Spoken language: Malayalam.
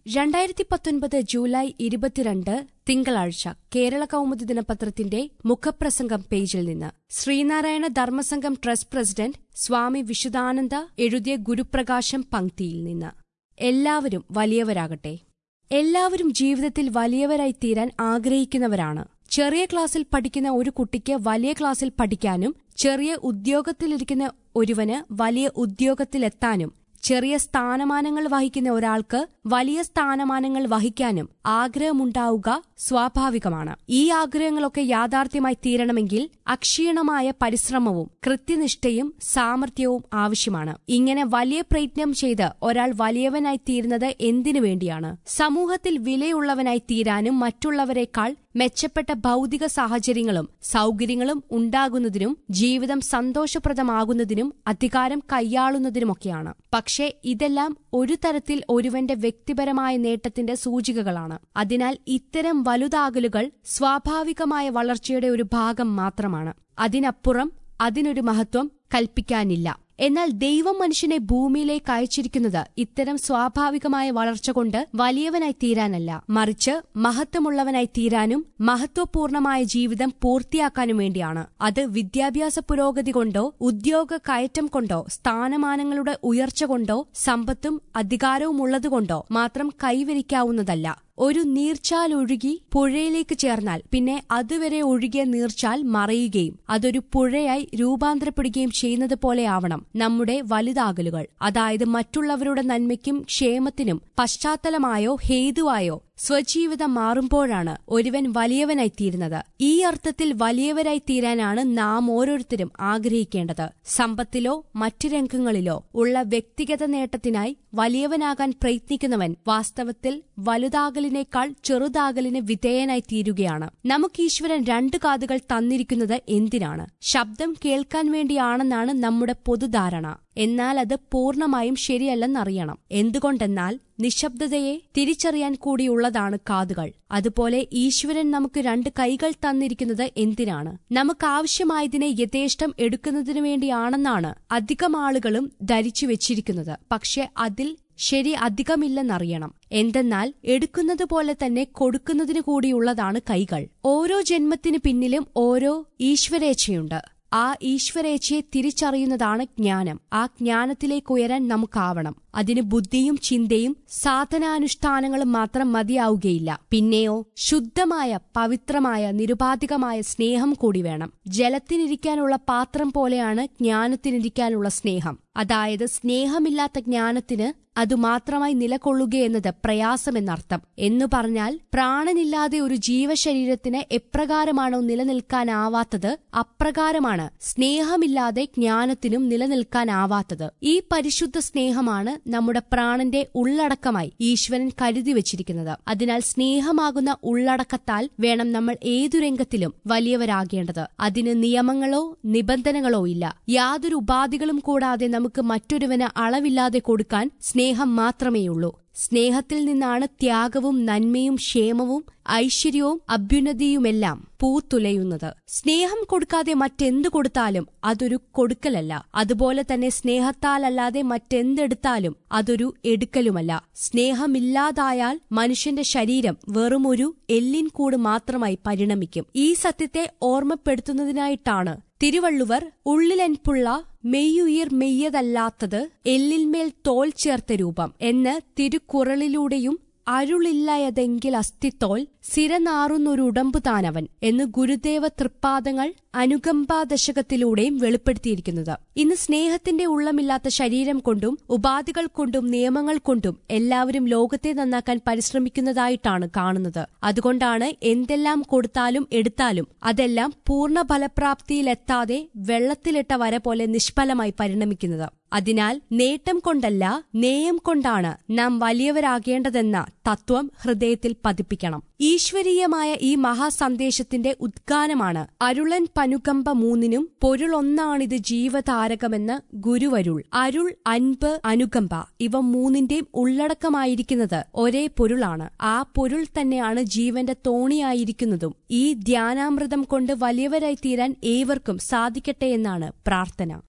രണ്ടായിരത്തി പത്തൊൻപത് ജൂലൈ ഇരുപത്തിരണ്ട് തിങ്കളാഴ്ച കേരള കൗമുദി ദിനപത്രത്തിന്റെ മുഖപ്രസംഗം പേജിൽ നിന്ന് ശ്രീനാരായണ ധർമ്മസംഘം ട്രസ്റ്റ് പ്രസിഡന്റ് സ്വാമി വിശുദ്ധാനന്ദ എഴുതിയ ഗുരുപ്രകാശം പങ്ക്തിയിൽ നിന്ന് എല്ലാവരും വലിയവരാകട്ടെ എല്ലാവരും ജീവിതത്തിൽ വലിയവരായി തീരാൻ ആഗ്രഹിക്കുന്നവരാണ് ചെറിയ ക്ലാസ്സിൽ പഠിക്കുന്ന ഒരു കുട്ടിക്ക് വലിയ ക്ലാസ്സിൽ പഠിക്കാനും ചെറിയ ഉദ്യോഗത്തിലിരിക്കുന്ന ഒരുവന് വലിയ ഉദ്യോഗത്തിലെത്താനും ചെറിയ സ്ഥാനമാനങ്ങൾ വഹിക്കുന്ന ഒരാൾക്ക് വലിയ സ്ഥാനമാനങ്ങൾ വഹിക്കാനും ആഗ്രഹമുണ്ടാവുക സ്വാഭാവികമാണ് ഈ ആഗ്രഹങ്ങളൊക്കെ യാഥാർത്ഥ്യമായി തീരണമെങ്കിൽ അക്ഷീണമായ പരിശ്രമവും കൃത്യനിഷ്ഠയും സാമർഥ്യവും ആവശ്യമാണ് ഇങ്ങനെ വലിയ പ്രയത്നം ചെയ്ത് ഒരാൾ വലിയവനായി തീരുന്നത് എന്തിനു വേണ്ടിയാണ് സമൂഹത്തിൽ വിലയുള്ളവനായി തീരാനും മറ്റുള്ളവരെക്കാൾ മെച്ചപ്പെട്ട ഭൗതിക സാഹചര്യങ്ങളും സൗകര്യങ്ങളും ഉണ്ടാകുന്നതിനും ജീവിതം സന്തോഷപ്രദമാകുന്നതിനും അധികാരം കൈയാളുന്നതിനുമൊക്കെയാണ് പക്ഷേ ഇതെല്ലാം ഒരു തരത്തിൽ ഒരുവന്റെ വ്യക്തിപരമായ നേട്ടത്തിന്റെ സൂചികകളാണ് അതിനാൽ ഇത്തരം വലുതാകലുകൾ സ്വാഭാവികമായ വളർച്ചയുടെ ഒരു ഭാഗം മാത്രമാണ് അതിനപ്പുറം അതിനൊരു മഹത്വം കൽപ്പിക്കാനില്ല എന്നാൽ ദൈവം മനുഷ്യനെ ഭൂമിയിലേക്ക് അയച്ചിരിക്കുന്നത് ഇത്തരം സ്വാഭാവികമായ വളർച്ച കൊണ്ട് വലിയവനായി തീരാനല്ല മറിച്ച് മഹത്വമുള്ളവനായി തീരാനും മഹത്വപൂർണമായ ജീവിതം പൂർത്തിയാക്കാനും വേണ്ടിയാണ് അത് വിദ്യാഭ്യാസ പുരോഗതി കൊണ്ടോ ഉദ്യോഗ കയറ്റം കൊണ്ടോ സ്ഥാനമാനങ്ങളുടെ ഉയർച്ച കൊണ്ടോ സമ്പത്തും അധികാരവും ഉള്ളതുകൊണ്ടോ മാത്രം കൈവരിക്കാവുന്നതല്ല ഒരു നീർച്ചാൽ ഒഴുകി പുഴയിലേക്ക് ചേർന്നാൽ പിന്നെ അതുവരെ ഒഴുകിയ നീർച്ചാൽ മറയുകയും അതൊരു പുഴയായി രൂപാന്തരപ്പെടുകയും ചെയ്യുന്നത് പോലെയാവണം നമ്മുടെ വലുതാകലുകൾ അതായത് മറ്റുള്ളവരുടെ നന്മയ്ക്കും ക്ഷേമത്തിനും പശ്ചാത്തലമായോ ഹേതുവായോ സ്വജീവിതം മാറുമ്പോഴാണ് ഒരുവൻ വലിയവനായി തീരുന്നത് ഈ അർത്ഥത്തിൽ വലിയവരായി തീരാനാണ് നാം ഓരോരുത്തരും ആഗ്രഹിക്കേണ്ടത് സമ്പത്തിലോ മറ്റു രംഗങ്ങളിലോ ഉള്ള വ്യക്തിഗത നേട്ടത്തിനായി വലിയവനാകാൻ പ്രയത്നിക്കുന്നവൻ വാസ്തവത്തിൽ വലുതാകലിനേക്കാൾ ചെറുതാകലിന് വിധേയനായി തീരുകയാണ് നമുക്ക് ഈശ്വരൻ രണ്ട് കാതുകൾ തന്നിരിക്കുന്നത് എന്തിനാണ് ശബ്ദം കേൾക്കാൻ വേണ്ടിയാണെന്നാണ് നമ്മുടെ പൊതുധാരണ എന്നാൽ അത് പൂർണ്ണമായും ശരിയല്ലെന്നറിയണം എന്തുകൊണ്ടെന്നാൽ നിശബ്ദതയെ തിരിച്ചറിയാൻ കൂടിയുള്ളതാണ് കാതുകൾ അതുപോലെ ഈശ്വരൻ നമുക്ക് രണ്ട് കൈകൾ തന്നിരിക്കുന്നത് എന്തിനാണ് നമുക്ക് ആവശ്യമായതിനെ യഥേഷ്ടം എടുക്കുന്നതിനു വേണ്ടിയാണെന്നാണ് അധികം ആളുകളും ധരിച്ചു വെച്ചിരിക്കുന്നത് പക്ഷെ അതിൽ ശരി അധികമില്ലെന്നറിയണം എന്തെന്നാൽ എടുക്കുന്നത് പോലെ തന്നെ കൊടുക്കുന്നതിനു കൂടിയുള്ളതാണ് കൈകൾ ഓരോ ജന്മത്തിനു പിന്നിലും ഓരോ ഈശ്വരേച്ഛയുണ്ട് ആ ഈശ്വരേച്ഛയെ തിരിച്ചറിയുന്നതാണ് ജ്ഞാനം ആ ജ്ഞാനത്തിലേക്ക് ഉയരാൻ നമുക്കാവണം അതിന് ബുദ്ധിയും ചിന്തയും സാധനാനുഷ്ഠാനങ്ങളും മാത്രം മതിയാവുകയില്ല പിന്നെയോ ശുദ്ധമായ പവിത്രമായ നിരുപാധികമായ സ്നേഹം കൂടി വേണം ജലത്തിനിരിക്കാനുള്ള പാത്രം പോലെയാണ് ജ്ഞാനത്തിനിരിക്കാനുള്ള സ്നേഹം അതായത് സ്നേഹമില്ലാത്ത ജ്ഞാനത്തിന് അതുമാത്രമായി നിലകൊള്ളുകയെന്നത് പ്രയാസമെന്നർത്ഥം എന്നു പറഞ്ഞാൽ പ്രാണനില്ലാതെ ഒരു ജീവശരീരത്തിന് എപ്രകാരമാണോ നിലനിൽക്കാനാവാത്തത് അപ്രകാരമാണ് സ്നേഹമില്ലാതെ ജ്ഞാനത്തിനും നിലനിൽക്കാനാവാത്തത് ഈ പരിശുദ്ധ സ്നേഹമാണ് നമ്മുടെ പ്രാണന്റെ ഉള്ളടക്കമായി ഈശ്വരൻ കരുതി വച്ചിരിക്കുന്നത് അതിനാൽ സ്നേഹമാകുന്ന ഉള്ളടക്കത്താൽ വേണം നമ്മൾ ഏതു രംഗത്തിലും വലിയവരാകേണ്ടത് അതിന് നിയമങ്ങളോ നിബന്ധനകളോ ഇല്ല യാതൊരു ഉപാധികളും കൂടാതെ നമുക്ക് മറ്റൊരുവന് അളവില്ലാതെ കൊടുക്കാൻ സ്നേഹം മാത്രമേയുള്ളൂ സ്നേഹത്തിൽ നിന്നാണ് ത്യാഗവും നന്മയും ക്ഷേമവും ഐശ്വര്യവും അഭ്യുന്നതിയുമെല്ലാം പൂത്തുലയുന്നത് സ്നേഹം കൊടുക്കാതെ മറ്റെന്തു കൊടുത്താലും അതൊരു കൊടുക്കലല്ല അതുപോലെ തന്നെ സ്നേഹത്താലല്ലാതെ മറ്റെന്തെടുത്താലും അതൊരു എടുക്കലുമല്ല സ്നേഹമില്ലാതായാൽ മനുഷ്യന്റെ ശരീരം വെറുമൊരു എല്ലിൻ കൂട് മാത്രമായി പരിണമിക്കും ഈ സത്യത്തെ ഓർമ്മപ്പെടുത്തുന്നതിനായിട്ടാണ് തിരുവള്ളുവർ ഉള്ളിലെൻപുള്ള മെയ്യുയിർ മെയ്യതല്ലാത്തത് എല്ലിന്മേൽ തോൽ ചേർത്ത രൂപം എന്ന് തിരുക്കുറളിലൂടെയും അരുളില്ലയതെങ്കിൽ അസ്ഥിത്തോൽ സിരനാറുന്നൊരുടമ്പു താനവൻ എന്ന് ഗുരുദേവ തൃപ്പാദങ്ങൾ അനുകമ്പാദശകത്തിലൂടെയും വെളിപ്പെടുത്തിയിരിക്കുന്നത് ഇന്ന് സ്നേഹത്തിന്റെ ഉള്ളമില്ലാത്ത ശരീരം കൊണ്ടും ഉപാധികൾ കൊണ്ടും നിയമങ്ങൾ കൊണ്ടും എല്ലാവരും ലോകത്തെ നന്നാക്കാൻ പരിശ്രമിക്കുന്നതായിട്ടാണ് കാണുന്നത് അതുകൊണ്ടാണ് എന്തെല്ലാം കൊടുത്താലും എടുത്താലും അതെല്ലാം പൂർണ്ണ ഫലപ്രാപ്തിയിലെത്താതെ വെള്ളത്തിലിട്ട വര പോലെ നിഷ്ഫലമായി പരിണമിക്കുന്നത് അതിനാൽ നേട്ടം കൊണ്ടല്ല നേയം കൊണ്ടാണ് നാം വലിയവരാകേണ്ടതെന്ന തത്വം ഹൃദയത്തിൽ പതിപ്പിക്കണം ഈശ്വരീയമായ ഈ മഹാസന്ദേശത്തിന്റെ ഉദ്ഗാനമാണ് അരുളൻ പനുകമ്പ മൂന്നിനും പൊരുളൊന്നാണിത് ജീവതാരകമെന്ന് ഗുരുവരുൾ അരുൾ അൻപ് അനുകമ്പ ഇവ മൂന്നിന്റെയും ഉള്ളടക്കമായിരിക്കുന്നത് ഒരേ പൊരുളാണ് ആ പൊരുൾ തന്നെയാണ് ജീവന്റെ തോണിയായിരിക്കുന്നതും ഈ ധ്യാനാമൃതം കൊണ്ട് വലിയവരായി തീരാൻ ഏവർക്കും സാധിക്കട്ടെ എന്നാണ് പ്രാർത്ഥന